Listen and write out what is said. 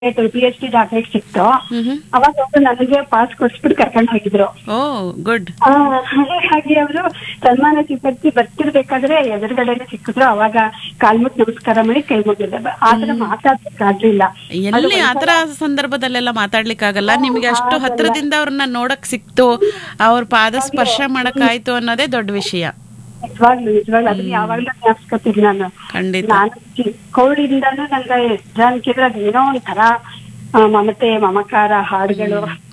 P H D doctorate ಸಿಕ್ತು ಹ್ಮ್ ಹ್ಮ್ ಅವಾಗ ಅವರು ನನಗೆ ಪಾಸ್ ಕೊಡ್ಸ್ಬಿಟ್ಟು ಕರ್ಕೊಂಡು ಹೋಗಿದ್ರು ಓ ಗುಡ್ ಆ, ಹಾಗಾಗಿ ಅವರು ಸನ್ಮಾನ ಸ್ವೀಕರಿಸಿ ಬರ್ತಿರ್ಬೇಕಾದ್ರೆ ಎದುರುಗಡೆನೆ ಸಿಕ್ಕಿದ್ರು ಅವಾಗ ಕಾಲ್ಮುಟ್ ನಮಸ್ಕಾರ ಮಾಡಿ ಕೈ ಮುಗಿದ ಆತರ ಮಾತಾಡ್ಲಿಕ್ಕಾಗ್ಲಿಲ್ಲ ಎಲ್ಲಿ ಆತರ ಸಂದರ್ಭದಲ್ಲೆಲ್ಲ ಮಾತಾಡ್ಲಿಕ್ಕಾಗಲ್ಲ ನಿಮ್ಗೆ ಅಷ್ಟು ಹತ್ರದಿಂದ ಅವ್ರನ್ನ ನೋಡಕ್ ಸಿಕ್ತು ಅವ್ರ ಪಾದ ಸ್ಪರ್ಶ ಮಾಡಕ್ ಆಯ್ತು ಅನ್ನೋದೇ ದೊಡ್ಡ ವಿಷಯ ನಿಜವಾಗ್ಲು ನಿಜವಾಗ್ಲು ಅದನ್ನ ಯಾವಾಗ್ಲೂ ಜ್ಞಾಪಿಸ್ಕೊತೀನಿ ನಾನು ಖಂಡಿತ ನಾನು ಚಿಕ್ಕವಳಿಂದಾನು ನಂಗೆ ನಿಜ ಅನ್ಕಿದ್ರೆ ಅದೇನೋ ಒಂಥರ ಆ, ಮಮತೆ ಮಮಕಾರ ಹಾಡುಗಳು